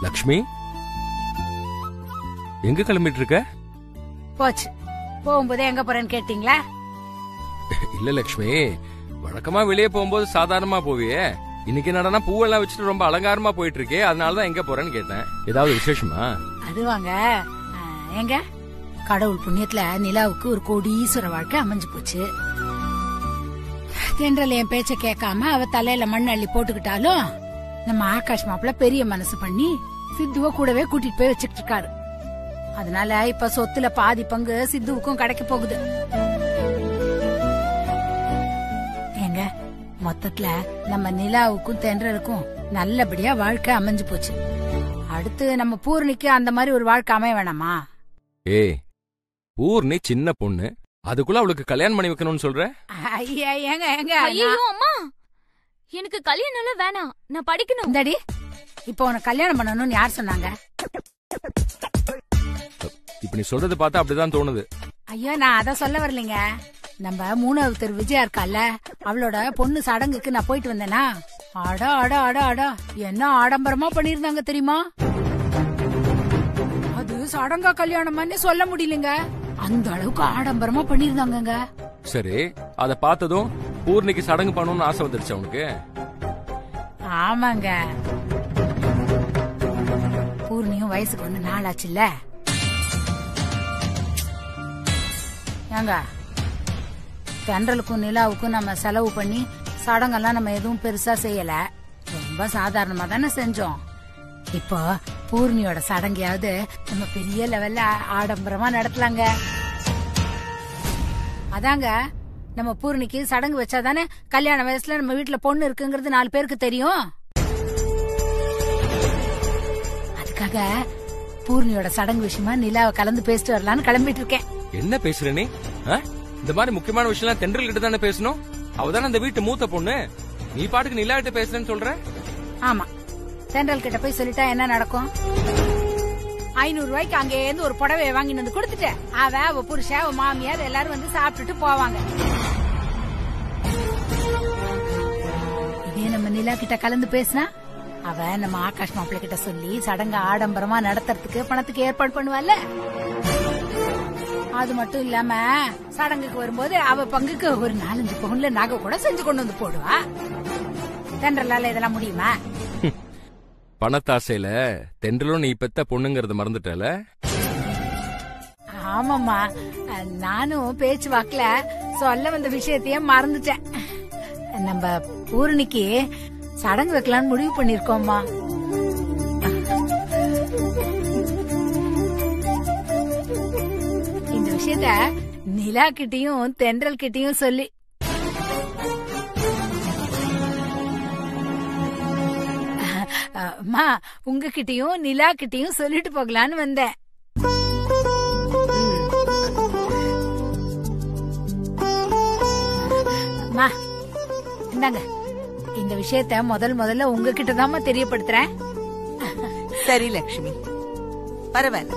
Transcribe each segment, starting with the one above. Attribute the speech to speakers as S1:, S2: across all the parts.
S1: லக்ஷ்மி எங்க கிளம்பிட்டு இருக்க
S2: போச்சு போகும்போது எங்க போறேன்னு கேட்டீங்களா
S1: இல்ல லக்ஷ்மி வழக்கமா வெளியே போகும்போது சாதாரணமா போவியே இன்னைக்கு என்னடா பூவெல்லாம் வச்சுட்டு ரொம்ப அலங்காரமா போயிட்டு இருக்கே அதனாலதான் எங்க போறேன்னு கேட்டேன் ஏதாவது விசேஷமா
S2: அது வாங்க ஆ, எங்க கடவுள் புண்ணியத்துல நிலாவுக்கு ஒரு கோடீஸ்வர வாழ்க்கை அமைஞ்சு போச்சு தென்றல் என் பேச்ச கேட்காம அவ தலையில மண் அள்ளி போட்டுக்கிட்டாலும் நம்ம ஆகாஷ் மாப்பிள்ள பெரிய மனசு பண்ணி சித்துவ கூடவே கூட்டிட்டு போய் வச்சுக்கிட்டு இருக்காரு அதனால இப்ப சொத்துல பாதி பங்கு சித்துவுக்கும் கிடைக்க போகுது ஏங்க மொத்தத்துல நம்ம நிலாவுக்கும் தென்றலுக்கும் நல்லபடியா வாழ்க்கை அமைஞ்சு போச்சு அடுத்து நம்ம பூர்ணிக்கு அந்த மாதிரி ஒரு வாழ்க்கை அமைய வேணாமா
S1: ஏய் பூர்ணி சின்ன பொண்ணு அதுக்குள்ள அவளுக்கு கல்யாணம் பண்ணி வைக்கணும்னு சொல்ற
S2: ஐயா ஏங்க ஏங்க
S3: ஐயோ
S2: நான்-
S3: அம்மா எனக்கு கல்யாணம் எல்லாம் வேணாம் நான் படிக்கணும்
S2: இந்தாடி இப்போ உனக்கு கல்யாணம் பண்ணணும்னு யார் சொன்னாங்க
S1: இப்ப நீ சொல்றது பார்த்தா அப்படிதான் தோணுது
S2: ஐயா நான் அத சொல்ல வரலைங்க நம்ம மூணாவது தெரு விஜயா இருக்கால அவளோட பொண்ணு சடங்குக்கு நான் போயிட்டு வந்தேனா அட அட அட அட என்ன ஆடம்பரமா பண்ணிருந்தாங்க தெரியுமா அது சடங்கா கல்யாணமான்னு சொல்ல முடியலங்க அந்த அளவுக்கு ஆடம்பரமா பண்ணிருந்தாங்கங்க
S1: சரி அத பார்த்ததும் பூர்ணிக்கு சடங்கு பண்ணணும்னு ஆசை வந்துருச்சு அவனுக்கு
S2: ஆமாங்க பூர்ணியும் வயசுக்கு வந்து நாளாச்சுல்ல ஏங்க தென்றலுக்கும் நிலாவுக்கும் நம்ம செலவு பண்ணி சடங்கெல்லாம் நம்ம எதுவும் பெருசா செய்யல ரொம்ப சாதாரணமா தானே செஞ்சோம் இப்போ பூர்ணியோட சடங்கையாவது நம்ம பெரிய லெவல்ல ஆடம்பரமா நடத்தலாங்க அதாங்க நம்ம பூர்ணிக்கு சடங்கு வச்சாதானே கல்யாண வயசுல நம்ம வீட்டுல பொண்ணு இருக்குங்கிறது நாலு பேருக்கு தெரியும் அதுக்காக பூர்ணியோட சடங்கு விஷயமா நிலாவை கலந்து பேசிட்டு வரலான்னு கிளம்பிட்டு இருக்கேன்
S1: என்ன பேசுற நீ ஆ? இந்த மாதிரி முக்கியமான விஷயம் தென்றல் கிட்ட தானே பேசணும் அவதானே அந்த வீட்டு மூத்த பொண்ணு நீ பாட்டுக்கு நிலாவிட்ட பேசுறேன்னு சொல்ற
S2: ஆமா சென்ட்ரல் கிட்ட போய் சொல்லிட்டா என்ன நடக்கும் ஐநூறு ரூபாய்க்கு அங்க இருந்து ஒரு புடவைய வாங்கிட்டு வந்து கொடுத்துட்டு அவ அவ புருஷன் அவ மாமியார் எல்லாரும் வந்து சாப்பிட்டுட்டு போவாங்க இதே நம்ம நிலா கிட்ட கலந்து பேசினா அவ நம்ம ஆகாஷ் மாப்பிள்ள கிட்ட சொல்லி சடங்கு ஆடம்பரமா நடத்துறதுக்கு பணத்துக்கு ஏற்பாடு பண்ணுவாள்ல அது மட்டும் இல்லாம சடங்குக்கு வரும்போது அவ பங்குக்கு ஒரு நாலஞ்சு பவுன்ல நகை கூட செஞ்சு கொண்டு வந்து போடுவா தென்றலால இதெல்லாம் முடியுமா
S1: பணத்தாசையில தென்றலும் நீ பெத்த பொண்ணுங்கறத மறந்துட்டல
S2: ஆமாம்மா அஹ், நானும் பேச்சு வாக்குல சொல்ல வந்த விஷயத்தையே மறந்துட்டேன் நம்ம பூரணிக்கு சடங்கு வைக்கலாம்னு முடிவு பண்ணிருக்கோம்மா இந்த விஷயத்த நிலா கிட்டயும் தென்றல் கிட்டயும் சொல்லி அஹ், அம்மா உங்ககிட்டயும் நிலா கிட்டயும் சொல்லிட்டு போகலான்னு வந்தேன் அம்மா இந்தாங்க இந்த விஷயத்த முதல் முதல்ல உங்ககிட்ட தாம்மா தெரியப்படுத்துறேன்
S4: சரி லக்ஷ்மி பரவாயில்ல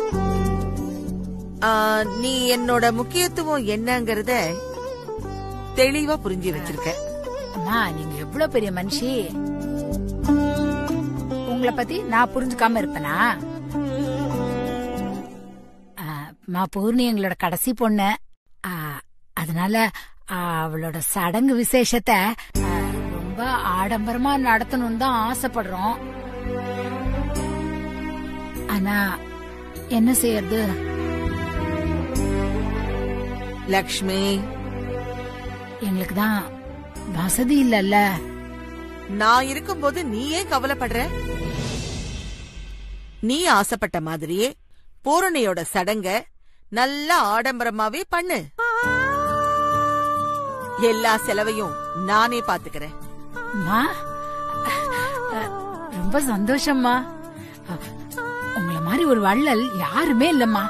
S4: ஆ, நீ என்னோட முக்கியத்துவம் என்னங்கறத தெளிவா புரிஞ்சு வச்சிருக்க
S2: அம்மா நீங்க எவ்வளவு பெரிய மனுஷி உங்களை பத்தி நான் புரிஞ்சுக்காம இருப்பேனா ஆ, அம்மா பூர்ணி எங்களோட கடைசி பொண்ணு ஆ, அதனால ஆ, அவளோட சடங்கு விசேஷத்தை ஆ, ரொம்ப ஆடம்பரமா நடத்தணும்னு தான் ஆசைப்படுறோம் ஆனா என்ன செய்யறது
S4: லக்ஷ்மி
S2: எங்களுக்கு தான் வசதி இல்லல்ல
S4: நான் இருக்கும்போது நீ ஏன் கவலைப்படுற நீ ஆசைப்பட்ட மாதிரியே பூரணியோட சடங்க நல்ல ஆடம்பரமாவே பண்ணு எல்லா செலவையும் நானே பாத்துக்கிறேன்
S2: அம்மா அஹ், ரொம்ப சந்தோஷம்மா அஹ், உங்களை மாதிரி ஒரு வள்ளல் யாருமே இல்லம்மா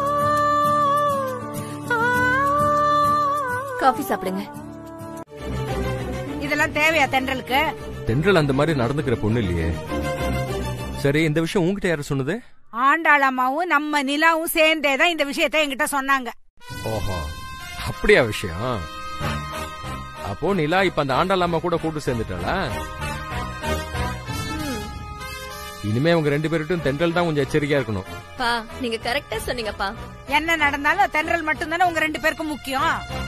S3: காஃபி சாப்பிடுங்க
S2: இதெல்லாம் தேவையா தென்றலுக்கு
S1: தென்றல் அந்த மாதிரி நடந்துக்கிற பொண்ணு இல்லையே சரி இந்த விஷயம் உன்கிட்ட யாரு சொன்னது
S2: ஆண்டாளம்மாவும் நம்ம நிலாவும் சேர்ந்தே தான் இந்த விஷயத்த என்கிட்ட சொன்னாங்க
S1: ஓஹோ அப்படியா விஷயம் அப்போ நிலா இப்ப அந்த ஆண்டாளாமா கூட கூட்டு சேர்ந்துட்டாளா இனிமே உங்க ரெண்டு பேர்கிட்டும் தென்றல் தான் கொஞ்சம் எச்சரிக்கையா இருக்கணும்
S5: பா நீங்க கரெக்டா சொன்னீங்கப்பா
S2: என்ன நடந்தாலும் தென்றல் மட்டும்தானே உங்க ரெண்டு பேருக்கும் முக்கியம்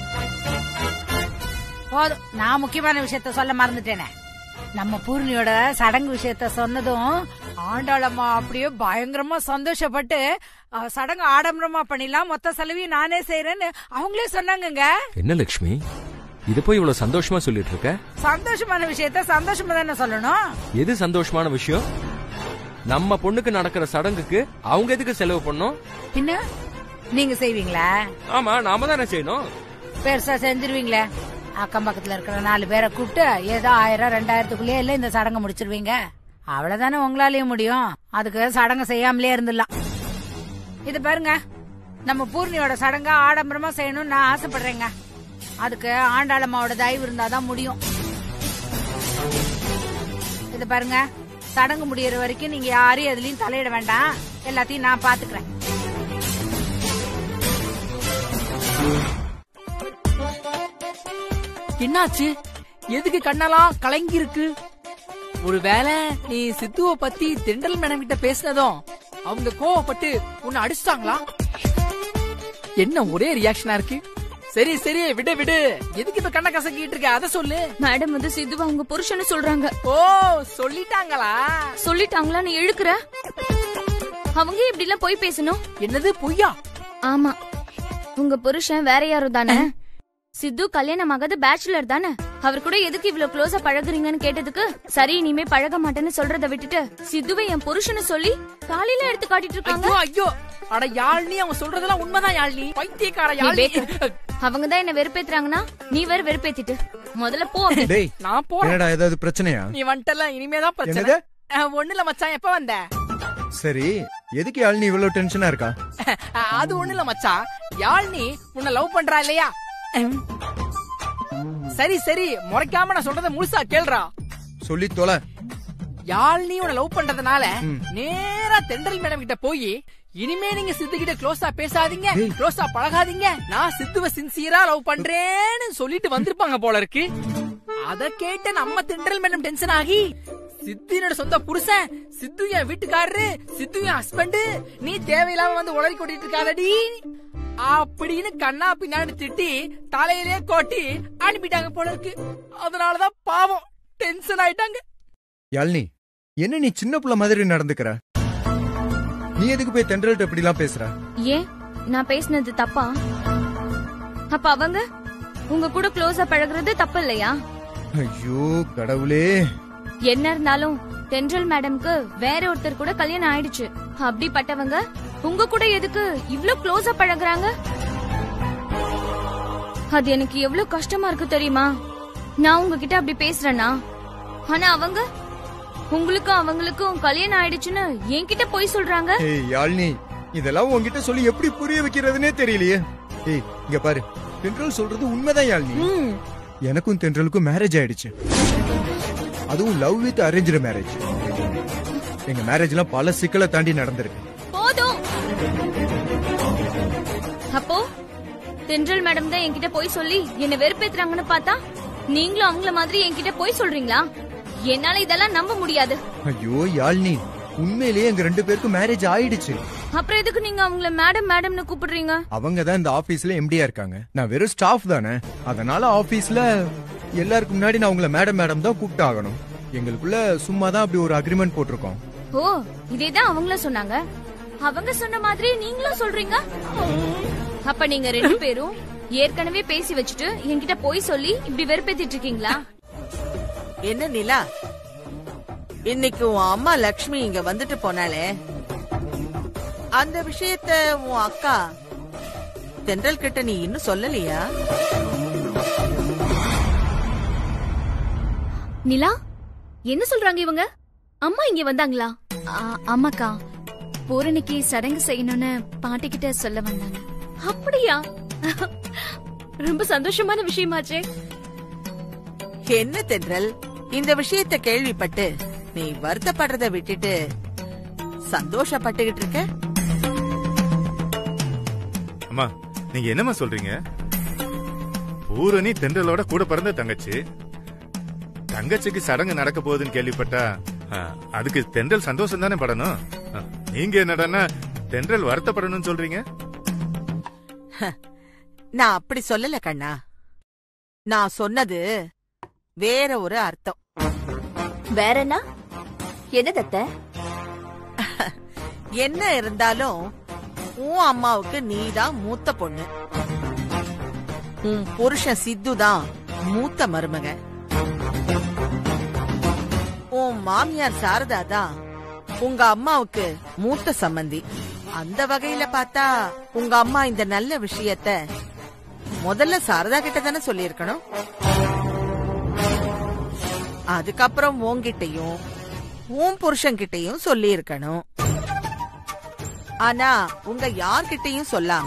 S2: போதும் நான் முக்கியமான விஷயத்த சொல்ல மறந்துட்டேனே நம்ம பூர்ணியோட சடங்கு விஷயத்த சொன்னதும் ஆண்டாளம்மா அப்படியே பயங்கரமா சந்தோஷப்பட்டு அவ சடங்கு ஆடம்பரமா பண்ணிடலாம் மொத்த செலவையும் நானே செய்யறேன்னு அவங்களே சொன்னாங்கங்க
S1: என்ன லட்சுமி இது போய் இவ்வளவு சந்தோஷமா சொல்லிட்டு இருக்க
S2: சந்தோஷமான விஷயத்த சந்தோஷமா தானே சொல்லணும்
S1: எது சந்தோஷமான விஷயம் நம்ம பொண்ணுக்கு நடக்கிற சடங்குக்கு அவங்க எதுக்கு செலவு பண்ணோம்
S2: பின்ன நீங்க செய்வீங்களா
S1: ஆமா நாம தானே செய்யணும்
S2: பெருசா செஞ்சிருவீங்களே அக்கம் பக்கத்துல இருக்கிற நாலு பேரை கூப்பிட்டு ஏதோ ஆயிரம் ரெண்டாயிரத்துக்குள்ளேயே இல்ல இந்த சடங்கை முடிச்சிருவீங்க அவ்வளவுதானே உங்களாலயும் முடியும் அதுக்கு சடங்கு செய்யாமலே இருந்துடலாம் இது பாருங்க நம்ம பூர்ணியோட சடங்க ஆடம்பரமா செய்யணும்னு நான் ஆசைப்படுறேங்க அதுக்கு ஆண்டாளம்மாவோட தயவு இருந்தாதான் முடியும் இது பாருங்க சடங்கு முடியற வரைக்கும் நீங்க யாரையும் எதுலயும் தலையிட வேண்டாம் எல்லாத்தையும் நான் பாத்துக்கிறேன்
S6: என்னாச்சு எதுக்கு கண்ணெல்லாம் கலங்கி இருக்கு ஒருவேளை நீ சித்துவ பத்தி தெண்டல் மேடம் கிட்ட பேசினதும் அவங்க கோவப்பட்டு உன்னை அடிச்சிட்டாங்களா என்ன ஒரே ரியாக்ஷனா இருக்கு சரி சரி விடு விடு எதுக்கு இப்ப கண்ண கசக்கிட்டு இருக்க அத சொல்லு
S3: மேடம் வந்து சித்துவா உங்க புருஷன்னு சொல்றாங்க
S6: ஓ சொல்லிட்டாங்களா
S3: சொல்லிட்டாங்களான்னு இழுக்குற அவங்க இப்படி எல்லாம் போய் பேசணும்
S6: என்னது பொய்யா
S3: ஆமா உங்க புருஷன் வேற யாரும் தானே சித்து கல்யாணம் ஆகாத பேச்சுலர் தானே அவர் கூட எதுக்கு இவ்ளோ க்ளோஸா பழகுறீங்கன்னு கேட்டதுக்கு சரி இனிமே பழக மாட்டேன்னு சொல்றத விட்டுட்டு சித்துவை என் புருஷன்னு சொல்லி காலையில எடுத்து காட்டிட்டு இருக்காங்க
S6: ஐயோ ஐயோ அட யாழ்னி அவங்க சொல்றதெல்லாம் உண்மைதான் யாழ்னி பைத்தியக்கார
S3: நீ
S6: யாழ்னி
S3: பேக்கு. அவங்க தான் என்ன வெறுப்பேத்துறாங்கன்னா நீ வேற வெறுப்பேத்திட்டு முதல்ல போ அப்படி.
S7: டேய்
S6: நான் போறேன்
S7: என்னடா ஏதாவது பிரச்சனையா
S6: நீ வந்துட்டல இனிமேதான் பிரச்சனை
S7: என்னது
S6: அஹ், ஒண்ணுல மச்சான் எப்ப வந்த
S7: சரி எதுக்கு யாழ்னி இவ்வளவு டென்ஷனா இருக்கா
S6: அஹ், அது ஒண்ணுல மச்சான் யாழ்னி உன்னை லவ் பண்றா இல்லையா சரி சரி முறைக்காம நான் சொல்றத முழுசா கேள்றா
S7: சொல்லி தொலை
S6: யாழ்னி உன்னை லவ் பண்றதுனால
S7: ம்.
S6: நேரா தென்றல் மேடம் கிட்ட போய் இனிமே நீங்க சித்து கிட்ட க்ளோஸா பேசாதீங்க
S7: டேய்.
S6: க்ளோஸா பழகாதீங்க நான் சித்துவ சின்சியரா லவ் பண்றேன்னு சொல்லிட்டு வந்திருப்பாங்க போல இருக்கு அத கேட்ட நம்ம தென்றல் மேடம் டென்ஷன் ஆகி சித்து என்னோட சொந்த புருஷன் சித்து என் வீட்டுக்காரரு சித்து என் ஹஸ்பண்ட் நீ தேவையில்லாம வந்து உளறி கொட்டிட்டு இருக்காதடி அப்படின்னு கண்ணா பின்னாடி திட்டி தலையிலே கொட்டி அனுப்பிட்டாங்க போல இருக்கு அதனாலதான் பாவம் டென்ஷன் ஆயிட்டாங்க
S7: யாழ்னி என்ன நீ சின்ன புள்ள மாதிரி நடந்துக்கிற நீ எதுக்கு போய் தென்றல்ட்ட இப்படி எல்லாம் பேசுற
S3: ஏன் நான் பேசினது தப்பா அப்ப அவங்க உங்க கூட க்ளோஸா பழகுறது தப்பு இல்லையா
S7: ஐயோ கடவுளே
S3: என்ன இருந்தாலும் தென்றல் மேடம்க்கு வேற ஒருத்தர் கூட கல்யாணம் ஆயிடுச்சு அப்படிப்பட்டவங்க உங்க கூட எதுக்கு இவ்ளோ க்ளோஸா பழகுறாங்க அது எனக்கு எவ்வளவு கஷ்டமா இருக்கு தெரியுமா நான் உங்ககிட்ட அப்படி பேசுறேனா ஆனா அவங்க உங்களுக்கும் அவங்களுக்கும் கல்யாணம் ஆயிடுச்சுன்னு என்கிட்ட போய் சொல்றாங்க
S7: ஏய் யாழ்னி இதெல்லாம் உன்கிட்ட சொல்லி எப்படி புரிய வைக்கிறதுனே தெரியலையே ஏய் இங்க பாரு தென்றல் சொல்றது உண்மைதான் யாழ்னி
S3: ம்,
S7: எனக்கும் தென்றலுக்கும் மேரேஜ் ஆயிடுச்சு அதுவும் லவ் வித் அரேஞ்ச் மேரேஜ் எங்க மேரேஜ் எல்லாம் பல சிக்கலை தாண்டி நடந்திருக்கு
S3: போதும் அப்போ தென்றல் மேடம் தான் என்கிட்ட போய் சொல்லி என்ன வெறுப்பேத்துறாங்கன்னு பார்த்தா நீங்களும் அவங்கள மாதிரி என்கிட்ட போய் சொல்றீங்களா என்னால இதெல்லாம் நம்ப முடியாது
S7: ஐயோ யாழ்னி உண்மையிலேயே எங்க ரெண்டு பேருக்கும் மேரேஜ் ஆயிடுச்சு
S3: அப்புறம் எதுக்கு நீங்க அவங்கள மேடம் மேடம்னு கூப்பிடுறீங்க
S7: அவங்க தான் இந்த ஆபீஸ்ல எம்டியா இருக்காங்க நான் வெறும் ஸ்டாஃப் தானே அதனால ஆபீஸ்ல எல்லாருக்கும் முன்னாடி நான் உங்களை மேடம் மேடம் தான் கூப்பிட்டு ஆகணும் எங்களுக்குள்ள சும்மா தான் அப்படி ஒரு அக்ரிமெண்ட் போட்டிருக்கோம்
S3: ஓ இதேதான் அவங்கள சொன்னாங்க அவங்க சொன்ன மாதிரி நீங்களும் சொல்றீங்க அப்ப நீங்க ரெண்டு பேரும் ஏற்கனவே பேசி வச்சுட்டு என்கிட்ட போய் சொல்லி இப்படி வெறுப்பேத்திட்டு இருக்கீங்களா
S4: என்ன நிலா இன்னைக்கு உன் அம்மா லக்ஷ்மி இங்க வந்துட்டு போனாலே அந்த விஷயத்த உன் அக்கா தென்றல் கிட்ட நீ இன்னும் சொல்லலையா
S3: நிலா என்ன சொல்றாங்க இவங்க அம்மா இங்க வந்தாங்களா அம்மாக்கா பூரணிக்கு சடங்கு செய்யணும்னு பாட்டி கிட்ட சொல்ல வந்தாங்க அப்படியா ரொம்ப சந்தோஷமான விஷயமாச்சே
S4: என்ன தென்றல் இந்த விஷயத்த கேள்விப்பட்டு நீ வருத்தப்படுறத விட்டுட்டு சந்தோஷப்பட்டுகிட்டு இருக்க
S8: அம்மா நீங்க என்னம்மா சொல்றீங்க பூரணி தென்றலோட கூட பிறந்த தங்கச்சி தங்கச்சிக்கு சடங்கு நடக்க போகுதுன்னு கேள்விப்பட்டா ஆ, அதுக்கு தென்றல் சந்தோஷம் தானே படணும் ஆ, நீங்க என்னடான்னா தென்றல் வருத்தப்படணும்னு சொல்றீங்க
S4: நான் அப்படி சொல்லல கண்ணா நான் சொன்னது வேற ஒரு அர்த்தம்
S5: வேற என்ன என்ன தத்த
S4: என்ன இருந்தாலும் உன் அம்மாவுக்கு நீதான் மூத்த பொண்ணு உன் புருஷன் சித்து தான் மூத்த மருமக உன் மாமியார் சாரதா தான் உங்க அம்மாவுக்கு மூத்த சம்மந்தி அந்த வகையில பார்த்தா உங்க அம்மா இந்த நல்ல விஷயத்த முதல்ல சாரதா கிட்ட தானே சொல்லியிருக்கணும் அதுக்கப்புறம் உன்கிட்டயும் உன் புருஷன்கிட்டயும் சொல்லி இருக்கணும் ஆனா உங்க யார்கிட்டயும் சொல்லாம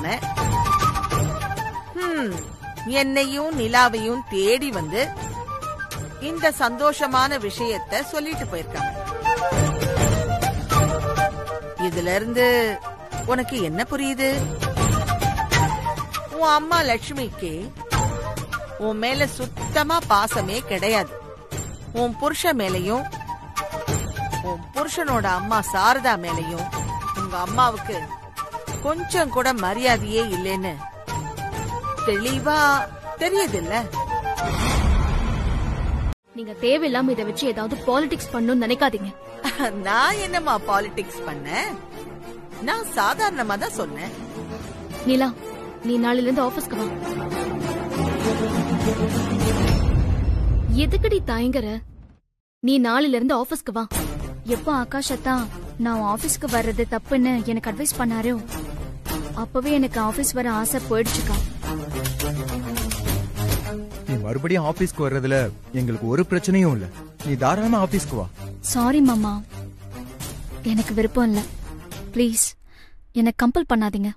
S4: ஹம், என்னையும் நிலாவையும் தேடி வந்து இந்த சந்தோஷமான விஷயத்த சொல்லிட்டு போயிருக்காங்க இதுல இருந்து உனக்கு என்ன புரியுது உன் அம்மா லட்சுமிக்கு உன் மேல சுத்தமா பாசமே கிடையாது உன் புருஷன் மேலயும் உன் புருஷனோட அம்மா சாரதா மேலயும் உங்க அம்மாவுக்கு கொஞ்சம் கூட மரியாதையே இல்லைன்னு தெளிவா தெரியுதுல்ல
S3: நீங்க தேவையில்லாம இதை வச்சு ஏதாவது பாலிடிக்ஸ் பண்ணணும்னு நினைக்காதீங்க
S4: நான் என்னம்மா பாலிடிக்ஸ் பண்ணேன் நான் சாதாரணமா தான் சொன்னேன்
S3: நிலா நீ நாளைல இருந்து ஆபீஸ்க்கு வா எதுக்கடி தயங்குற நீ நாளைல இருந்து ஆபீஸ்க்கு வா எப்போ ஆகாஷ் அத்தான் நான் ஆபீஸ்க்கு வர்றது தப்புன்னு எனக்கு அட்வைஸ் பண்ணாரோ அப்பவே எனக்கு ஆபீஸ் வர ஆசை போயிடுச்சுக்கா
S7: நீ மறுபடியும் ஆபீஸ்க்கு வர்றதுல எங்களுக்கு ஒரு பிரச்சனையும் இல்ல நீ தாராளமா ஆபீஸ்க்கு வா
S3: சாரி மாமா எனக்கு விருப்பம் இல்ல ப்ளீஸ் எனக்கு கம்பல் பண்ணாதீங்க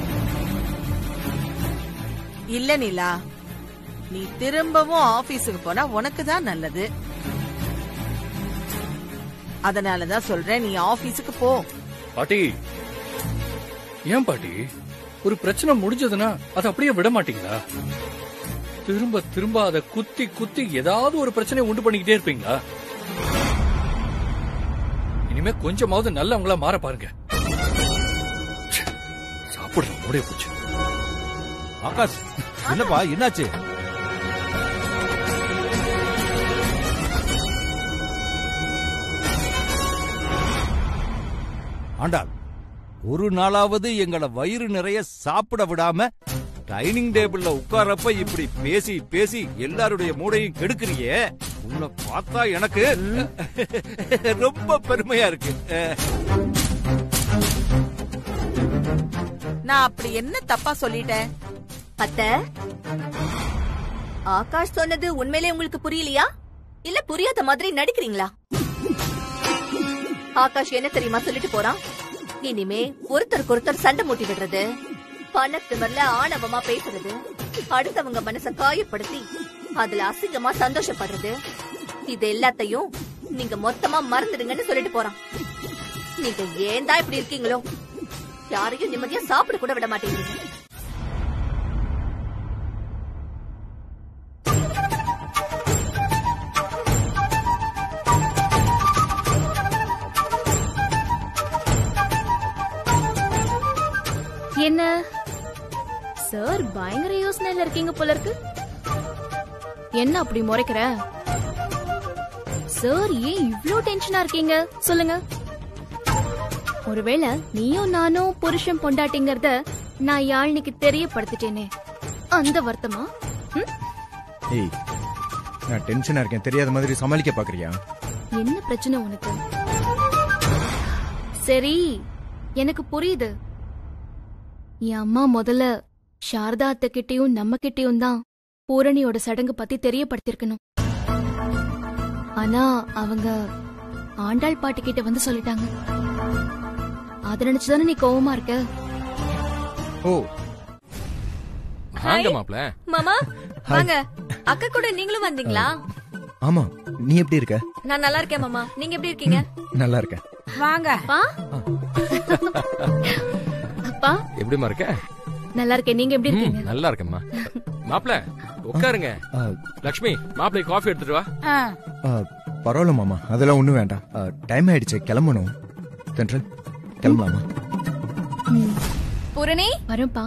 S4: இல்ல நிலா நீ திரும்பவும் ஆபீஸுக்கு போனா உனக்கு தான் நல்லது அதனாலதான் சொல்றேன் நீ ஆபீஸுக்கு போ
S9: பாட்டி ஏன் பாட்டி ஒரு பிரச்சனை முடிஞ்சதுன்னா அதை அப்படியே விட மாட்டீங்களா திரும்ப திரும்ப அதை குத்தி குத்தி ஏதாவது ஒரு பிரச்சனையை உண்டு பண்ணிக்கிட்டே இருப்பீங்களா இனிமே கொஞ்சமாவது நல்லவங்களா மாற பாருங்க ச்சே, சாப்பிடுற மூடே போச்சு
S10: ஆகாஷ் என்னப்பா என்னாச்சு ஆண்டாள் ஒரு நாளாவது எங்கள வயிறு நிறைய சாப்பிட விடாம டைனிங் டேபிள்ல உட்காரப்ப இப்படி பேசி பேசி எல்லாருடைய மூடையும் கெடுக்கிறியே உன்னை பார்த்தா எனக்கு ரொம்ப பெருமையா இருக்கு
S4: நான் அப்படி என்ன தப்பா சொல்லிட்டேன்
S5: அத்த ஆகாஷ் சொன்னது உண்மையிலே உங்களுக்கு புரியலையா இல்ல புரியாத மாதிரி நடிக்கிறீங்களா ஆகாஷ் என்ன தெரியுமா சொல்லிட்டு போறான் இனிமே ஒருத்தருக்கு ஒருத்தர் சண்டை மூட்டி விடுறது பணத்திமர்ல ஆணவமா பேசுறது அடுத்தவங்க மனச காயப்படுத்தி அதுல அசிங்கமா சந்தோஷப்படுறது இது எல்லாத்தையும் நீங்க மொத்தமா மறந்துடுங்கன்னு சொல்லிட்டு போறான் நீங்க ஏன் தான் இப்படி இருக்கீங்களோ யாரையும் நிம்மதியா சாப்பிட கூட விட மாட்டேங்கிறீங்க
S3: என்ன சார் பயங்கர யோசனையில இருக்கீங்க போல இருக்கு என்ன அப்படி முறைக்கிற சார் ஏன் இவ்ளோ டென்ஷனா இருக்கீங்க சொல்லுங்க ஒருவேளை நீயும் நானும் புருஷன் பொண்டாட்டிங்கறத நான் யாழ்னிக்கு தெரியப்படுத்திட்டேனே அந்த வருத்தமா ம்?
S7: ஏய் நான் டென்ஷனா இருக்கேன் தெரியாத மாதிரி சமாளிக்க பாக்குறியா
S3: என்ன பிரச்சனை உனக்கு சரி எனக்கு புரியுது என் அம்மா முதல்ல சாரதா அத்தை கிட்டயும் நம்ம கிட்டயும் தான் பூரணியோட சடங்கு பத்தி தெரியப்படுத்திருக்கணும் ஆனா அவங்க ஆண்டாள் பாட்டி கிட்ட வந்து சொல்லிட்டாங்க அத நினைச்சுதானே நீ கோவமா இருக்க
S7: ஓ
S1: வாங்க மாப்ள
S5: மாமா வாங்க அக்கா கூட நீங்களும் வந்தீங்களா
S7: ஆமா நீ எப்படி இருக்க
S5: நான் நல்லா இருக்கேன் மாமா நீங்க எப்படி இருக்கீங்க
S7: நல்லா இருக்கேன்
S2: வாங்க
S3: அப்பா அப்பா
S1: எப்படிமா இருக்க
S3: நல்லா இருக்கேன் நீங்க எப்படி
S1: ம்,
S3: இருக்கீங்க
S1: நல்லா இருக்கேம்மா மாப்ள உட்காருங்க
S7: ஆ,
S1: லக்ஷ்மி மாப்பிள்ளை காஃபி எடுத்துட்டு வா
S2: ஆ,
S7: ஆ, பரவாயில்ல மாமா அதெல்லாம் ஒண்ணும் வேண்டாம் டைம் ஆயிடுச்சு கிளம்பணும் தென்றல் கிளம்பலாமா
S3: பூரணி வரும்பா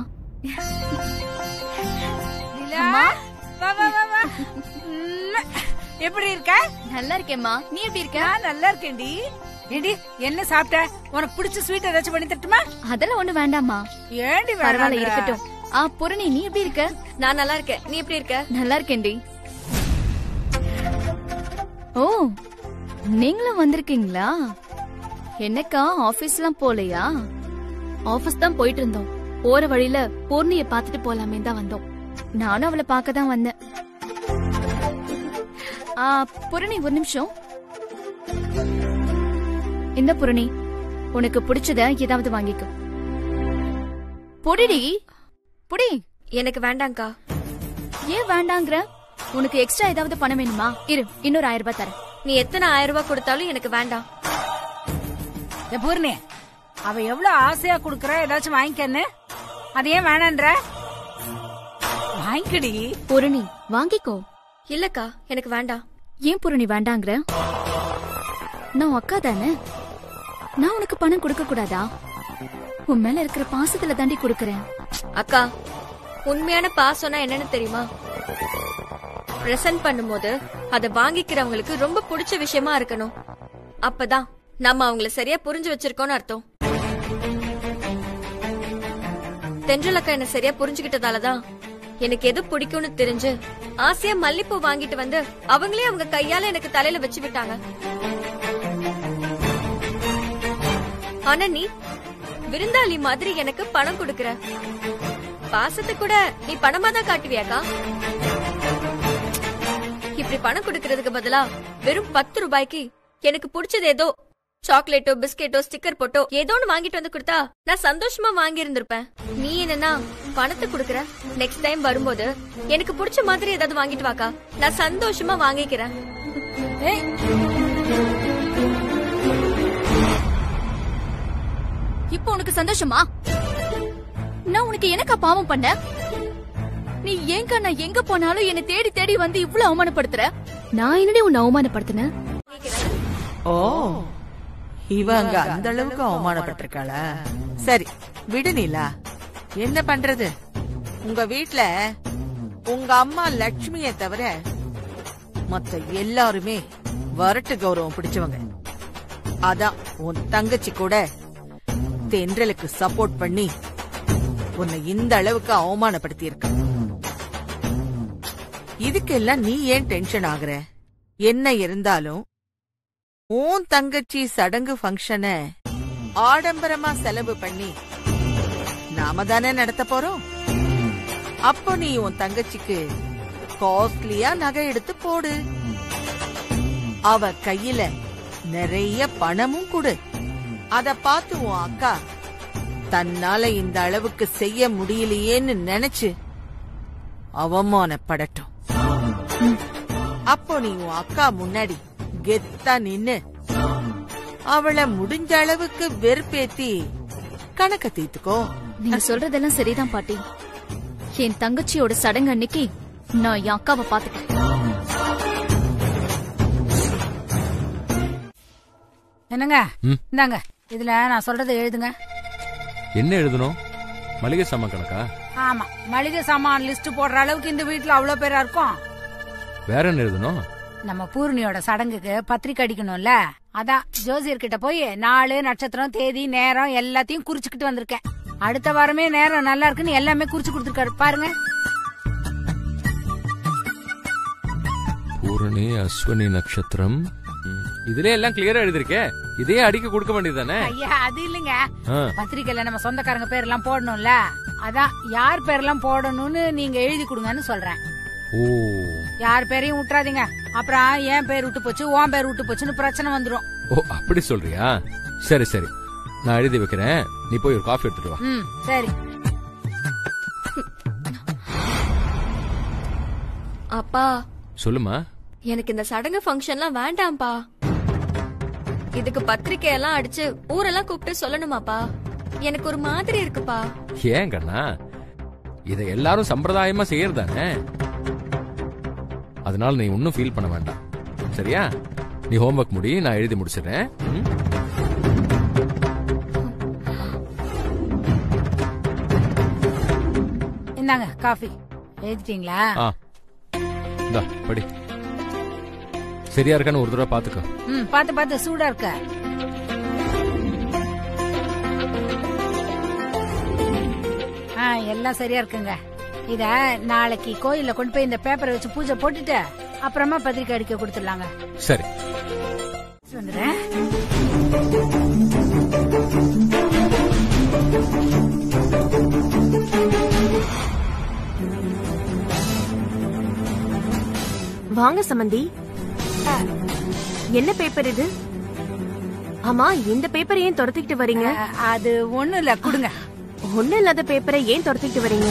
S2: நிலா, வா, வா, வா, வா. உம், எப்படி இருக்க
S3: நல்லா இருக்கேம்மா நீ எப்படி இருக்க
S2: நான் நல்லா இருக்கேன்டி ஏண்டி என்ன சாப்பிட்ட உனக்கு பிடிச்ச ஸ்வீட் ஏதாச்சும் பண்ணி தட்டுமா
S3: அதெல்லாம் ஒண்ணு வேண்டாம்மா
S2: ஏண்டி
S3: பரவாயில்ல
S2: வேணாங்கிற?
S3: இருக்கட்டும் ஆ பூரணி நீ எப்படி இருக்க நான் நல்லா இருக்கேன் நீ எப்படி இருக்க நல்லா இருக்கேன்டி ஓ நீங்களும் வந்திருக்கீங்களா என்னக்கா ஆபீஸ்லாம் போலையா ஆபீஸ் தான் போயிட்டு இருந்தோம் போற வழியில பூர்ணிய பாத்துட்டு போலாமே தான் வந்தோம் நானும் அவளை பார்க்க தான் வந்தேன் ஆ பூரணி ஒரு நிமிஷம் இந்த பூரணி உனக்கு பிடிச்சத ஏதாவது வாங்கிக்கோ பொடிடி புடி
S11: எனக்கு வேண்டாங்க்கா
S3: ஏன் வேண்டாங்கிற உனக்கு எக்ஸ்ட்ரா ஏதாவது பணம் வேணுமா இரு இன்னொரு ஆயிரம் ரூபாய் தரேன்
S11: நீ எத்தனை ஆயிரம் ரூபாய் கொடுத்தாலும் எனக்கு வேண்டாம்
S2: ஏ பூர்ணி அவ எவ்வளவு ஆசையா குடுக்கறா ஏதாச்சும் வாங்கிக்கன்னு அது ஏன் வேணான்ற வாங்கிக்கடி
S3: பூரணி வாங்கிக்கோ
S11: இல்லக்கா எனக்கு வேண்டாம்
S3: ஏன் பூரணி வேண்டாங்கிற நான் உன் அக்கா தானே நான் உனக்கு பணம் கொடுக்க கூடாதா உன் மேல இருக்கிற பாசத்துல தாண்டி கொடுக்கறேன்
S11: அக்கா உண்மையான பாசம்னா என்னன்னு தெரியுமா பிரசன்ட் பண்ணும்போது அதை வாங்கிக்கிறவங்களுக்கு ரொம்ப பிடிச்ச விஷயமா இருக்கணும் அப்பதான் நம்ம அவங்கள சரியா புரிஞ்சு வச்சிருக்கோம்னு அர்த்தம் தென்றல் அக்கா என்ன சரியா புரிஞ்சுகிட்டதாலதான் எனக்கு எது பிடிக்கும்னு தெரிஞ்சு ஆசையா மல்லிப்பூ வாங்கிட்டு வந்து அவங்களே அவங்க கையால எனக்கு தலையில வச்சு விட்டாங்க ஆனா நீ விருந்தாளி மாதிரி எனக்கு பணம் கொடுக்கற பாசத்தை கூட நீ பணமா தான் காட்டுவியாக்கா இப்படி பணம் கொடுக்கறதுக்கு பதிலா வெறும் பத்து ரூபாய்க்கு எனக்கு பிடிச்சது ஏதோ சாக்லேட்டோ பிஸ்கெட்டோ ஸ்டிக்கர் போட்டோ ஏதோ ஒன்னு வாங்கிட்டு வந்து கொடுத்தா நான் சந்தோஷமா வாங்கி இருந்திருப்பேன் நீ என்னன்னா பணத்தை கொடுக்கற நெக்ஸ்ட் டைம் வரும்போது எனக்கு பிடிச்ச மாதிரி ஏதாவது வாங்கிட்டு வாக்கா நான் சந்தோஷமா வாங்கிக்கிறேன்
S2: ஏய்
S3: இப்போ உனக்கு சந்தோஷமா நான் உனக்கு எனக்கா பாவம் பண்ண நீ ஏங்க நான் எங்க போனாலும் என்னை தேடி தேடி வந்து இவ்வளவு அவமானப்படுத்துற நான் என்னடி உன்னை அவமானப்படுத்தினேன்
S4: ஓ இவ அங்க அந்த அளவுக்கு அவமானப்பட்டிருக்காளா சரி விடு நீலா என்ன பண்றது உங்க வீட்ல உங்க அம்மா லட்சுமிய தவிர மத்த எல்லாருமே வரட்டு கௌரவம் பிடிச்சவங்க அதான் உன் தங்கச்சி கூட தென்றலுக்கு சப்போர்ட் பண்ணி உன்னை இந்த அளவுக்கு அவமானப்படுத்தி இருக்க இதுக்கெல்லாம் நீ ஏன் டென்ஷன் ஆகுற என்ன இருந்தாலும் உன் தங்கச்சி சடங்கு ஃபங்க்ஷன ஆடம்பரமா செலவு பண்ணி நாம தானே நடத்த போறோம் அப்போ நீ உன் தங்கச்சிக்கு காஸ்ட்லியா நகை எடுத்து போடு அவ கையில நிறைய பணமும் கொடு அத பார்த்து உன் அக்கா தன்னால இந்த அளவுக்கு செய்ய முடியலையேன்னு நினைச்சு அவமானப்படட்டும் அப்போ நீ உன் அக்கா முன்னாடி கெத்தா நின்னு அவளை முடிஞ்ச அளவுக்கு வெறுப்பேத்தி கணக்க தீர்த்துக்கோ
S3: நீங்க சொல்றதெல்லாம் சரிதான் பாட்டி என் தங்கச்சியோட சடங்கு அன்னைக்கு நான் என் அக்காவை பாத்துட்டேன்
S2: என்னங்க
S1: ம்.
S2: இந்தாங்க இதுல நான் சொல்றதை எழுதுங்க
S1: என்ன எழுதணும் மளிகை சாமான் கணக்கா
S2: ஆமா மளிகை சாமான் லிஸ்ட் போடுற அளவுக்கு இந்த வீட்ல அவ்வளவு பேரா இருக்கும்
S1: வேற என்ன எழுதணும்
S2: நம்ம பூர்ணியோட சடங்குக்கு பத்திரிக்கை அடிக்கணும்ல அதான் ஜோசியர் கிட்ட போய் நாலு நட்சத்திரம் தேதி நேரம் எல்லாத்தையும் குறிச்சுக்கிட்டு வந்திருக்கேன் அடுத்த வாரமே நேரம் நல்லா இருக்குன்னு எல்லாமே குறிச்சு கொடுத்துருக்காரு பாருங்க
S1: பூரணி அஸ்வினி நட்சத்திரம் ம், இதுலயே எல்லாம் கிளியரா எழுதிருக்கே இதே அடிக்க கொடுக்க வேண்டியதுதானே
S2: ஐயா அது இல்லைங்க
S1: ஆ,
S2: பத்திரிக்கையில நம்ம சொந்தக்காரங்க பேர் எல்லாம் போடணும்ல அதான் யார் பேரெல்லாம் போடணும்னு நீங்க எழுதி கொடுங்கன்னு சொல்றேன்
S1: ஓ
S2: யார் பேரையும் விட்டுறாதீங்க அப்புறம் என் பேர் விட்டு போச்சு உன் பேர் விட்டு போச்சுன்னு பிரச்சனை வந்துரும்
S1: ஓ அப்படி சொல்றியா சரி சரி நான் எழுதி வைக்கிறேன் நீ போய் ஒரு காஃபி எடுத்துட்டு வா
S2: ம் சரி
S11: அப்பா
S1: சொல்லுமா
S11: எனக்கு இந்த சடங்கு ஃபங்க்ஷன்லாம் வேண்டாம்ப்பா இதுக்கு பத்திரிக்கை எல்லாம் அடிச்சு ஊரெல்லாம் கூப்பிட்டு சொல்லணுமாப்பா எனக்கு ஒரு மாதிரி இருக்குப்பா
S1: ஏன் கண்ணா இதை எல்லாரும் சம்பிரதாயமா செய்யறதானே அதனால நீ ஒன்னும் ஃபீல் பண்ண வேண்டாம் சரியா நீ ஹோம்ஒர்க் முடி நான் எழுதி முடிச்சிடுறேன் ம்?
S2: இந்தாங்க காஃபி எழுதிட்டீங்களா
S1: ஆ இந்தா படி சரியா இருக்கான்னு ஒரு தடவை பாத்துக்கோ
S2: ம் பார்த்து பார்த்து சூடா இருக்க ஆ எல்லாம் சரியா இருக்குங்க இத நாளைக்கு கோயில்ல கொண்டு போய் இந்த பேப்பரை வச்சு பூஜை போட்டுட்டு அப்புறமா பத்திரிக்கை அடிக்க கொடுத்துடலாங்க
S1: சரி
S2: வந்துடுறேன்
S12: வாங்க சமந்தி என்ன பேப்பர் இது ஆமா இந்த பேப்பரை ஏன் துரத்திக்கிட்டு வரீங்க
S2: அ- அது ஒண்ணும் இல்ல கொடுங்க
S12: ஒண்ணு இல்லாத பேப்பரை ஏன் துரத்திக்கிட்டு வரீங்க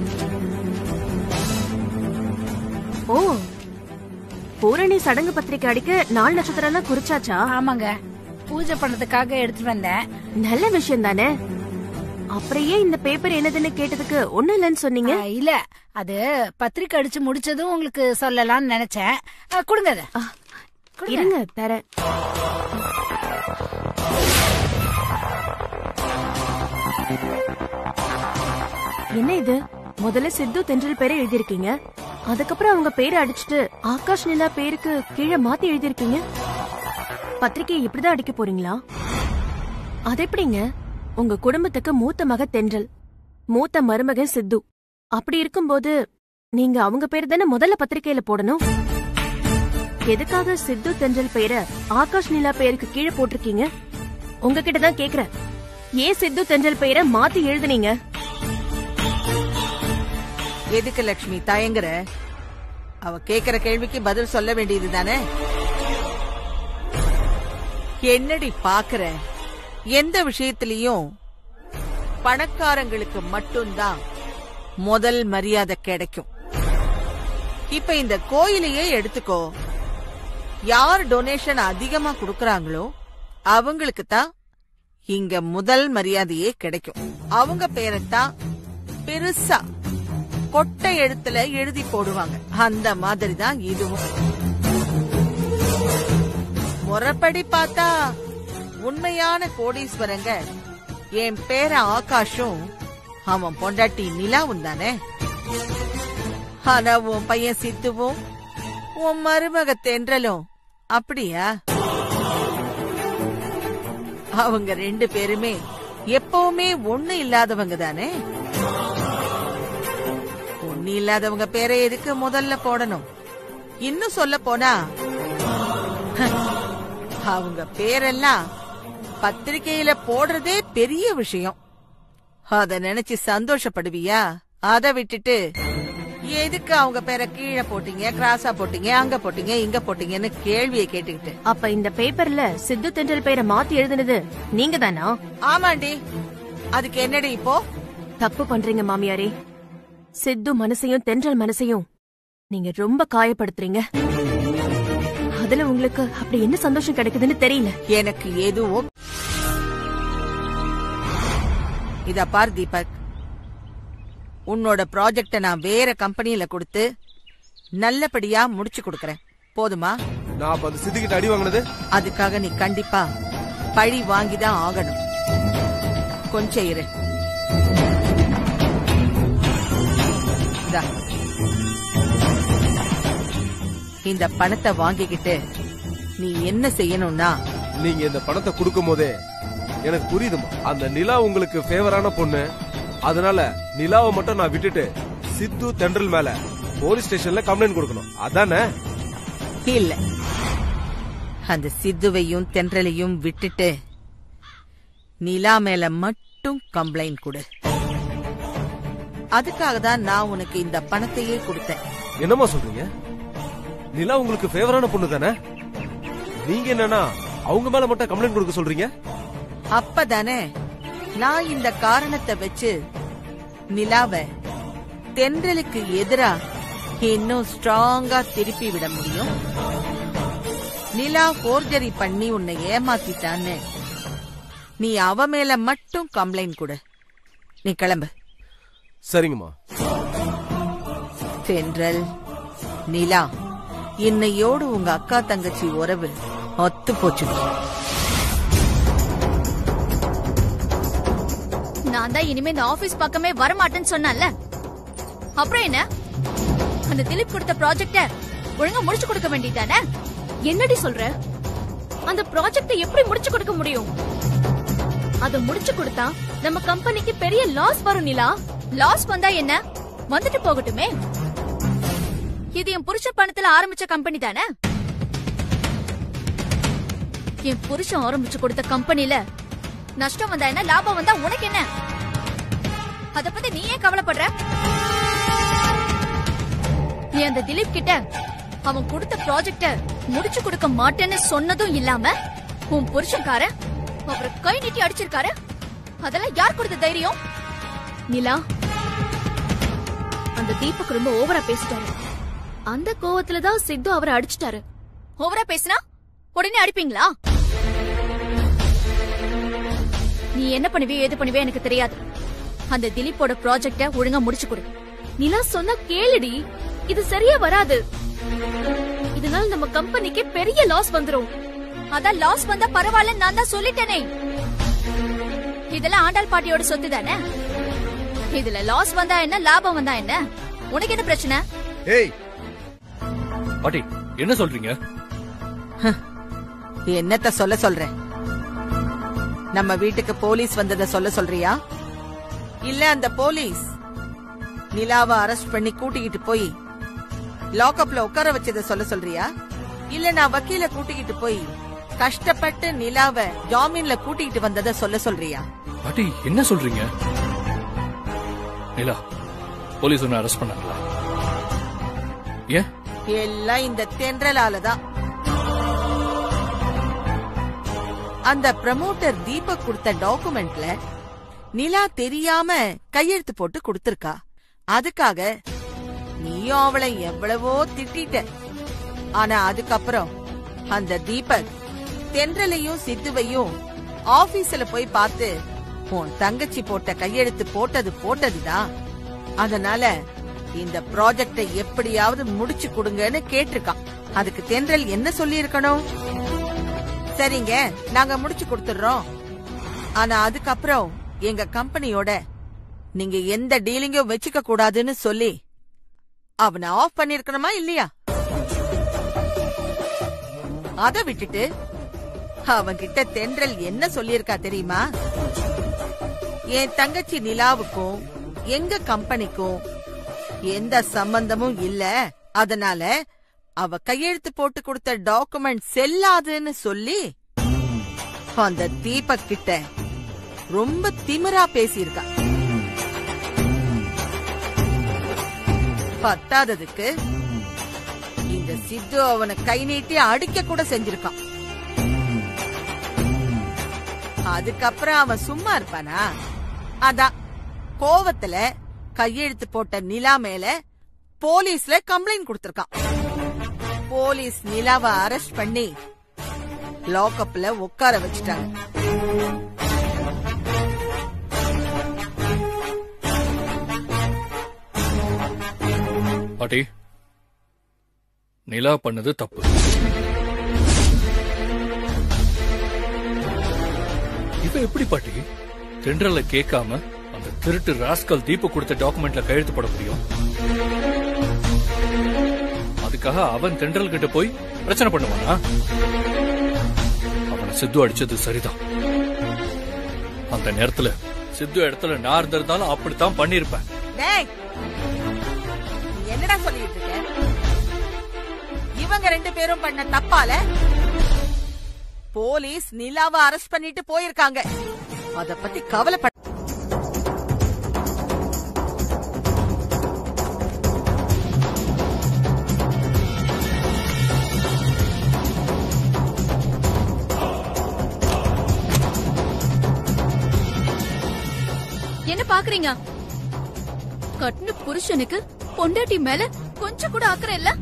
S12: ஓ பூரணி சடங்கு பத்திரிக்கை அடிக்க நாலு நட்சத்திரம் எல்லாம் குறிச்சாச்சா
S2: ஆமாங்க பூஜை பண்ணதுக்காக எடுத்துட்டு வந்தேன்
S12: நல்ல விஷயம் தானே அப்புறம் ஏன் இந்த பேப்பர் என்னதுன்னு கேட்டதுக்கு ஒண்ணு இல்லைன்னு சொன்னீங்க
S2: ஆ, இல்ல அது பத்திரிக்கை அடிச்சு முடிச்சதும் உங்களுக்கு சொல்லலாம்னு நினைச்சேன் ஆ, கொடுங்க அத கொடுங்க.
S12: இருங்க தரேன் என்ன இது முதல்ல சித்து தென்றல் பேரை எழுதியிருக்கீங்க அதுக்கப்புறம் அவங்க பேரை அடிச்சுட்டு ஆகாஷ் நிலா பேருக்கு கீழே மாத்தி எழுதியிருக்கீங்க பத்திரிக்கையை இப்படிதான் அடிக்க போறீங்களா அது எப்படிங்க உங்க குடும்பத்துக்கு மூத்த மக தென்றல் மூத்த மருமகன் சித்து அப்படி இருக்கும்போது நீங்க அவங்க பேர் தானே முதல்ல பத்திரிக்கையில போடணும் எதுக்காக சித்து தென்றல் பெயரை ஆகாஷ் நிலா பெயருக்கு கீழே போட்டிருக்கீங்க உங்ககிட்ட தான் கேக்குறேன் ஏன் சித்து தென்றல் பெயரை மாத்தி எழுதுனீங்க
S4: எதுக்கு லக்ஷ்மி தயங்குற அவ கேக்குற கேள்விக்கு பதில் சொல்ல வேண்டியது தானே என்னடி பாக்குற எந்த விஷயத்திலையும் பணக்காரங்களுக்கு மட்டும்தான் முதல் மரியாதை கிடைக்கும் இப்ப இந்த கோயிலையே எடுத்துக்கோ யார் டொனேஷன் அதிகமா குடுக்கறாங்களோ அவங்களுக்கு தான் இங்க முதல் மரியாதையே கிடைக்கும் அவங்க பேரைத்தான் பெருசா கொட்டை எழுத்துல எழுதி போடுவாங்க அந்த மாதிரி தான் இதுவும் முறைப்படி பார்த்தா உண்மையான கோடீஸ்வரங்க என் பேர ஆகாஷும் அவன் பொண்டாட்டி நிலாவும் தானே ஆனா உன் பையன் சித்துவும் உன் மருமக தென்றலும் அப்படியா அவங்க ரெண்டு பேருமே எப்பவுமே ஒண்ணு இல்லாதவங்க தானே ஒண்ணு இல்லாதவங்க பேரை எதுக்கு முதல்ல போடணும் இன்னும் சொல்ல போனா அவங்க பேரெல்லாம் பத்திரிக்கையில போடுறதே பெரிய விஷயம் அத நினைச்சு சந்தோஷப்படுவியா அத விட்டுட்டு எதுக்கு அவங்க பேரை கீழே போட்டீங்க கிராஸா போட்டீங்க அங்க போட்டீங்க இங்க போட்டீங்கன்னு கேள்வியை கேட்டுக்கிட்டு
S12: அப்ப இந்த பேப்பர்ல சித்து தென்றல் பெயரை மாத்தி எழுதுனது நீங்க தானா
S4: ஆமாண்டி அதுக்கு என்னடி இப்போ
S12: தப்பு பண்றீங்க மாமியாரே சித்து மனசையும் தென்றல் மனசையும் நீங்க ரொம்ப காயப்படுத்துறீங்க அதுல உங்களுக்கு அப்படி என்ன சந்தோஷம் கிடைக்குதுன்னு தெரியல
S4: எனக்கு எதுவும் இத பார் தீபக் உன்னோட ப்ராஜெக்ட நான் வேற கம்பெனில கொடுத்து நல்லபடியா முடிச்சு கொடுக்கறேன் போதுமா
S13: நான் அப்ப அந்த சித்திக்கிட்ட அடி வாங்கினது
S4: அதுக்காக நீ கண்டிப்பா பழி வாங்கிதான் ஆகணும் கொஞ்சம் இரு இந்தா. இந்த பணத்தை வாங்கிக்கிட்டு நீ என்ன செய்யணும்னா
S13: நீங்க இந்த பணத்தை கொடுக்கும் போதே எனக்கு புரியுதுமா அந்த நிலா உங்களுக்கு ஃபேவரான பொண்ணு அதனால நிலாவை மட்டும் நான் விட்டுட்டு சித்து தென்றல் மேல போலீஸ் ஸ்டேஷன்ல கம்ப்ளைண்ட் கொடுக்கணும் அதானே
S4: இல்ல அந்த சித்துவையும் தென்றலையும் விட்டுட்டு நிலா மேல மட்டும் கம்ப்ளைண்ட் கொடு அதுக்காக தான் நான் உனக்கு இந்த பணத்தையே கொடுத்தேன்
S13: என்னம்மா சொல்றீங்க நிலா உங்களுக்கு ஃபேவரான பொண்ணு தானே நீங்க என்னன்னா அவங்க மேல மட்டும் கம்ப்ளைண்ட் கொடுக்க சொல்றீங்க
S4: அப்பதானே நான் இந்த காரணத்தை வச்சு நிலாவ தென்றலுக்கு எதிரா இன்னும் ஸ்ட்ராங்கா திருப்பி விட முடியும் நிலா போர்ஜரி பண்ணி உன்னை ஏமாத்திட்டான்னு நீ அவ மேல மட்டும் கம்ப்ளைண்ட் கொடு நீ கிளம்பு
S13: சரிங்கம்மா
S4: தென்றல் நிலா இன்னையோடு உங்க அக்கா தங்கச்சி உறவு ஒத்து போச்சு
S3: நான் தான் இனிமே இந்த ஆபீஸ் பக்கமே வரமாட்டேன்னு சொன்னேன்ல அப்புறம் என்ன அந்த திலீப் கொடுத்த ப்ராஜெக்ட ஒழுங்கா முடிச்சு கொடுக்க வேண்டியதானே
S12: என்னடி சொல்ற அந்த ப்ராஜெக்ட எப்படி முடிச்சு கொடுக்க முடியும்
S3: அத முடிச்சு கொடுத்தா நம்ம கம்பெனிக்கு பெரிய லாஸ் வரும் நிலா லாஸ் வந்தா என்ன வந்துட்டு போகட்டுமே இது என் புருஷ பணத்துல ஆரம்பிச்ச கம்பெனி தானே என் புருஷன் ஆரம்பிச்சு கொடுத்த கம்பெனில நஷ்டம் வந்தா என்ன லாபம் வந்தா உனக்கு என்ன அத பத்தி நீ ஏன் கவலைப்படுற நீ அந்த திலீப் கிட்ட அவன் கொடுத்த ப்ராஜெக்ட முடிச்சு கொடுக்க மாட்டேன்னு சொன்னதும் இல்லாம உன் புருஷன்காரன் அப்புறம் கை நீட்டி அடிச்சிருக்காரு அதெல்லாம் யார் கொடுத்த தைரியம் நிலா அந்த தீபக் ரொம்ப ஓவரா பேசிட்டாரு அந்த கோவத்துல தான் சித்து அவரை அடிச்சிட்டாரு ஓவரா பேசினா உடனே அடிப்பீங்களா நீ என்ன பண்ணுவியோ எது பண்ணுவியோ எனக்கு தெரியாது அந்த திலீப்போட ப்ராஜெக்ட ஒழுங்கா முடிச்சு கொடு நிலா சொன்னா கேளுடி இது சரியா வராது இதனால நம்ம கம்பெனிக்கு பெரிய லாஸ் வந்துரும் அதான் லாஸ் வந்தா பரவாயில்ல நான் தான் சொல்லிட்டேனே இதெல்லாம் ஆண்டாள் பாட்டியோட சொத்து தானே இதுல லாஸ் வந்தா என்ன லாபம் வந்தா என்ன உனக்கு என்ன பிரச்சனை
S7: ஏய்
S9: பாட்டி என்ன சொல்றீங்க
S4: என்னத்த சொல்ல சொல்ற நம்ம வீட்டுக்கு போலீஸ் வந்தத சொல்ல சொல்றியா இல்ல அந்த போலீஸ் நிலாவை அரெஸ்ட் பண்ணி கூட்டிக்கிட்டு போய் லாக்அப்ல உட்கார வச்சத சொல்ல சொல்றியா இல்ல நான் வக்கீல கூட்டிக்கிட்டு போய் கஷ்டப்பட்டு நிலாவை ஜாமீன்ல கூட்டிக்கிட்டு வந்தத சொல்ல சொல்றியா
S9: பாட்டி என்ன சொல்றீங்க நிலா போலீஸ் ஒன்னு அரெஸ்ட் பண்ணாங்களா ஏன்
S4: எல்லாம் இந்த தென்றலால தான் அந்த ப்ரமோட்டர் தீபக் கொடுத்த டாக்குமெண்ட்ல நிலா தெரியாம கையெழுத்து போட்டு கொடுத்திருக்கா அதுக்காக நீயும் அவளை எவ்வளவோ திட்டிட்ட ஆனா அதுக்கப்புறம் அந்த தீபக் தென்றலையும் சித்துவையும் ஆபீஸ்ல போய் பார்த்து உன் தங்கச்சி போட்ட கையெழுத்து போட்டது போட்டதுதான் அதனால இந்த ப்ராஜெக்ட எப்படியாவது முடிச்சு கொடுங்கன்னு கேட்டிருக்கான் அதுக்கு தென்றல் என்ன சொல்லி இருக்கணும் சரிங்க நாங்க முடிச்சு கொடுத்துடுறோம் ஆனா அதுக்கப்புறம் எங்க கம்பெனியோட நீங்க எந்த டீலிங்கும் வச்சுக்க கூடாதுன்னு சொல்லி அவனை ஆஃப் பண்ணிருக்கணுமா இல்லையா அத விட்டுட்டு அவன்கிட்ட தென்றல் என்ன சொல்லியிருக்கா தெரியுமா என் தங்கச்சி நிலாவுக்கும் எங்க கம்பெனிக்கும் எந்த சம்பந்தமும் இல்ல அதனால அவ கையெழுத்து போட்டு கொடுத்த டாக்குமெண்ட் செல்லாதுன்னு சொல்லி அந்த தீபக் கிட்ட ரொம்ப திமிரா பேசியிருக்கா பத்தாததுக்கு இந்த சித்து அவனை கை நீட்டி அடிக்க கூட செஞ்சிருக்கான் அதுக்கப்புறம் அவன் சும்மா இருப்பானா அதான் கோவத்துல கையெழுத்து போட்ட நிலா மேல போலீஸ்ல கம்ப்ளைண்ட் கொடுத்திருக்கான் போலீஸ் நிலாவை அரெஸ்ட் பண்ணி லாக்அப்ல உட்கார வச்சுட்டாங்க
S9: பாட்டி நிலா பண்ணது தப்பு இப்ப எப்படி பாட்டி தென்றல கேட்காம அந்த திருட்டு ராஸ்கல் தீபு கொடுத்த டாக்குமெண்ட்ல கையெழுத்து போட முடியும் அதுக்காக அவன் தென்றல் கிட்ட போய் பிரச்சனை பண்ணுவானா அவனை சித்து அடிச்சது சரிதான் அந்த நேரத்துல சித்து இடத்துல நான் இருந்திருந்தாலும் அப்படித்தான் பண்ணிருப்பேன்
S4: டேய் நீ என்னடா சொல்லிட்டு இருக்க இவங்க ரெண்டு பேரும் பண்ண தப்பால போலீஸ் நிலாவை அரெஸ்ட் பண்ணிட்டு போயிருக்காங்க அத பத்தி கவலைப்பட
S3: என்ன பாக்குறீங்க கட்டின புருஷனுக்கு பொண்டாட்டி மேல கொஞ்சம் கூட அக்கறை இல்ல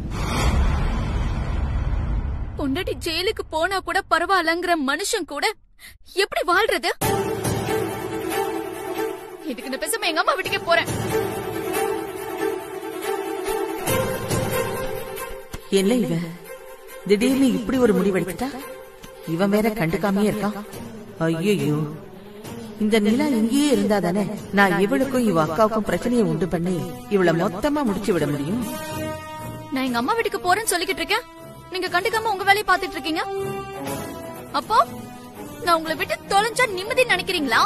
S3: பொண்டாட்டி ஜெயிலுக்கு போனா கூட பரவாயில்லங்கிற மனுஷன் கூட எப்படி வாழ்றது இதுக்கு இந்த பேசாம எங்க அம்மா வீட்டுக்கே போறேன்
S4: என்ன இவன் திடீர்னு இப்படி ஒரு முடிவெடுத்துட்டா இவன் வேற கண்டுக்காமயே இருக்கான் ஐயோ இந்த நிலா இங்கேயே இருந்தா தானே நான் இவளுக்கும் இவ அக்காவுக்கும் பிரச்சனையை உண்டு பண்ணி இவள மொத்தமா முடிச்சு விட முடியும்
S3: நான் எங்க அம்மா வீட்டுக்கு போறேன்னு சொல்லிக்கிட்டு இருக்கேன் நீங்க கண்டுக்காம உங்க வேலையை பாத்துட்டு இருக்கீங்க அப்போ நான் உங்களை விட்டு தொலைஞ்சா நிம்மதி நினைக்கிறீங்களா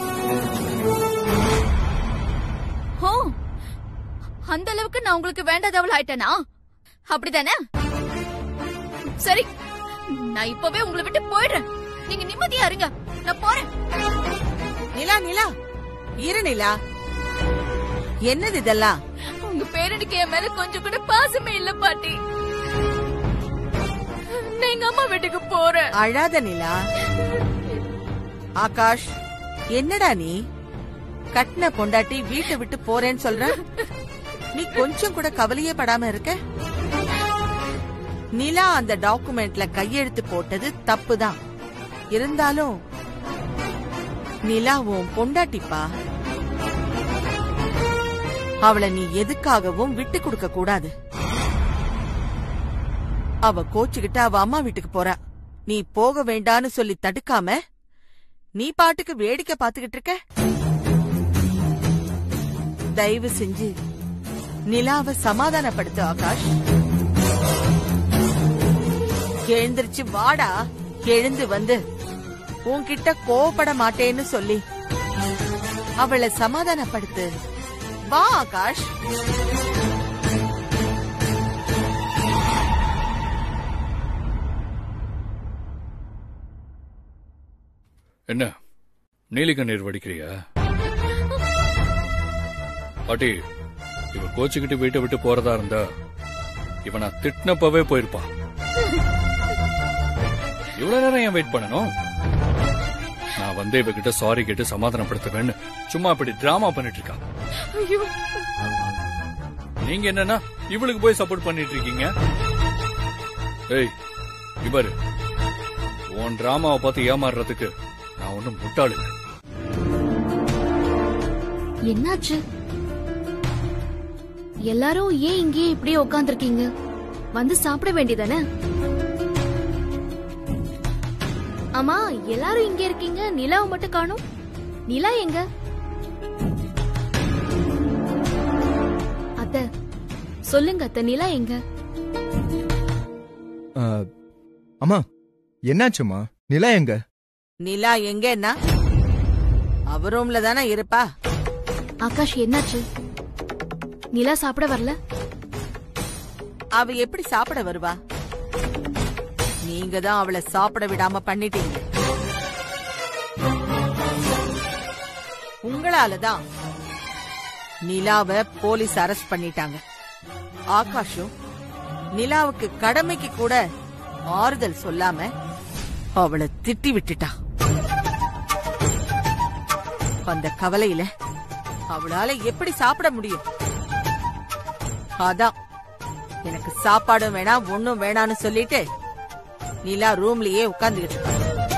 S3: ஓ அந்த அளவுக்கு நான் உங்களுக்கு வேண்டாதவள் ஆயிட்டேனா அப்படிதானே சரி நான் இப்பவே உங்களை விட்டு போயிடுறேன் நீங்க நிம்மதியா இருங்க நான் போறேன்
S4: நிலா நிலா இரு நிலா என்னது இதெல்லாம்
S3: உங்க பேரனுக்கு என் மேல கொஞ்சம் கூட பாசமே இல்ல பாட்டி நான் எங்க அம்மா வீட்டுக்கு போறேன்
S4: அழாத நிலா ஆகாஷ் என்னடா நீ கட்டின பொண்டாட்டி வீட்டை விட்டு போறேன்னு சொல்ற நீ கொஞ்சம் கூட கவலையே படாம இருக்க நிலா அந்த டாக்குமெண்ட்ல கையெழுத்து போட்டது தப்புதான் இருந்தாலும் நிலா உன் பொண்டாட்டிப்பா அவளை நீ எதுக்காகவும் விட்டு கொடுக்க கூடாது அவ கோச்சுக்கிட்டு அவ அம்மா வீட்டுக்கு போறா நீ போக வேண்டான்னு சொல்லி தடுக்காம நீ பாட்டுக்கு வேடிக்கை பாத்துக்கிட்டு இருக்க தயவு செஞ்சு நிலாவை சமாதானப்படுத்து ஆகாஷ் எழுந்திருச்சு வாடா எழுந்து வந்து உன்கிட்ட கோவப்பட மாட்டேன்னு சொல்லி அவளை சமாதானப்படுத்து வா ஆகாஷ்
S9: என்ன நீலி கண்ணீர் வடிக்கிறியா பாட்டி இவ கோச்சுக்கிட்டு வீட்டை விட்டு போறதா இருந்தா இவன் நான் திட்டினப்பவே போயிருப்பான் இவ்வளவு நேரம் ஏன் வெயிட் பண்ணணும் நான் வந்து இவகிட்ட சாரி கேட்டு சமாதானப்படுத்துவேன்னு சும்மா அப்படி டிராமா பண்ணிட்டு இருக்கா
S3: ஐயோ
S9: நீங்க என்னன்னா இவளுக்கு போய் சப்போர்ட் பண்ணிட்டு இருக்கீங்க ஏய் இவரு உன் டிராமாவை பார்த்து ஏமாறுறதுக்கு நான் ஒண்ணும் முட்டாள் இல்ல
S3: என்னாச்சு எல்லாரும் ஏன் இங்கேயே இப்படியே உட்காந்துருக்கீங்க வந்து சாப்பிட வேண்டியதானே ஆமா எல்லாரும் இங்க இருக்கீங்க நிலாவை மட்டும் காணும் நிலா எங்க அத்த சொல்லுங்க அத்த நிலா எங்க
S7: ஆ, அம்மா என்னாச்சுமா நிலா எங்க
S4: நிலா எங்கன்னா அவ ரூம்ல தானே இருப்பா
S3: ஆகாஷ் என்னாச்சு நிலா சாப்பிட வரல
S4: அவ எப்படி சாப்பிட வருவா நீங்க தான் அவளை சாப்பிட விடாம பண்ணிட்டீங்க உங்களாலதான் நிலாவை போலீஸ் அரெஸ்ட் பண்ணிட்டாங்க ஆகாஷும் நிலாவுக்கு கடமைக்கு கூட ஆறுதல் சொல்லாம அவளை திட்டி விட்டுட்டா அந்த கவலையில அவளால எப்படி சாப்பிட முடியும் அதான் எனக்கு சாப்பாடும் வேணாம் ஒண்ணும் வேணாம்னு சொல்லிட்டு நிலா ரூம்லயே உட்கார்ந்துகிட்டு இருக்கா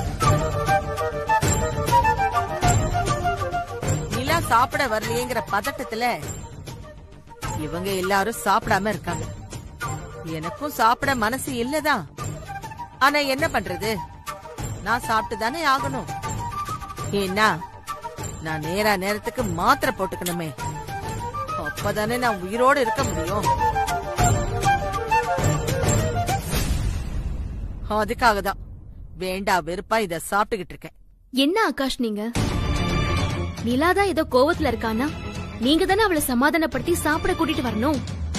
S4: நிலா சாப்பிட வரலையேங்கிற பதட்டத்துல இவங்க எல்லாரும் சாப்பிடாம இருக்காங்க எனக்கும் சாப்பிட மனசு இல்லதான் ஆனா என்ன பண்றது நான் சாப்பிட்டு தானே ஆகணும் ஏன்னா நான் நேரா நேரத்துக்கு மாத்திரை போட்டுக்கணுமே அப்பதானே நான் உயிரோட இருக்க முடியும் அதுக்காக தான் வேண்டா வெறுப்பா இத சாப்பிட்டுக்கிட்டு இருக்கேன்
S3: என்ன ஆகாஷ் நீங்க நிலா தான் ஏதோ கோவத்துல இருக்கானா நீங்க தானே அவளை சமாதானப்படுத்தி சாப்பிட கூட்டிட்டு வரணும்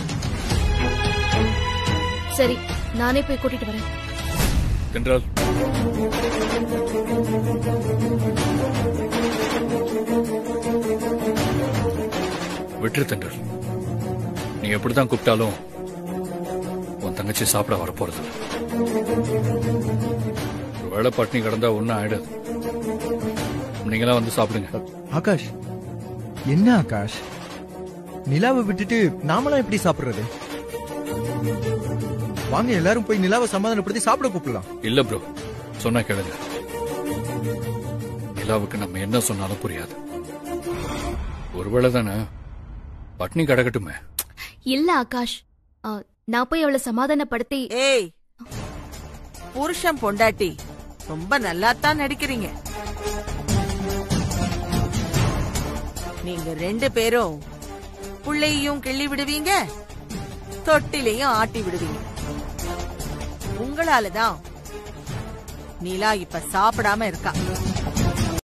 S3: சரி நானே போய் கூட்டிட்டு வரேன்
S9: தென்றல் விட்டுரு தென்றல் நீ எப்படிதான் கூப்பிட்டாலும் உன் தங்கச்சி சாப்பிட வரப்போறது ஒரு வேளை பட்டினி கிடந்தா ஒன்னும் ஆயிடாது நீங்களாம் வந்து சாப்பிடுங்க
S7: ஆகாஷ் என்ன ஆகாஷ் நிலாவை விட்டுட்டு நாமளாம் எப்படி சாப்பிடுறது வாங்க எல்லாரும் போய் நிலாவை சமாதானப்படுத்தி சாப்பிட கூப்பிடலாம்
S9: இல்ல ப்ரோ சொன்னா கேளுங்க நிலாவுக்கு நம்ம என்ன சொன்னாலும் புரியாது ஒருவேளை தானே பட்னி கிடக்கட்டுமே
S3: இல்ல ஆகாஷ் ஆ,
S11: நான் போய் அவளை சமாதானப்படுத்தி
S4: ஏய் புருஷன் பொண்டாட்டி ரொம்ப நல்லாத்தான் நடிக்கிறீங்க நீங்க ரெண்டு பேரும் புள்ளையையும் கிள்ளி விடுவீங்க தொட்டிலையும் ஆட்டி விடுவீங்க உங்களாலதான் நிலா இப்ப சாப்பிடாம இருக்கா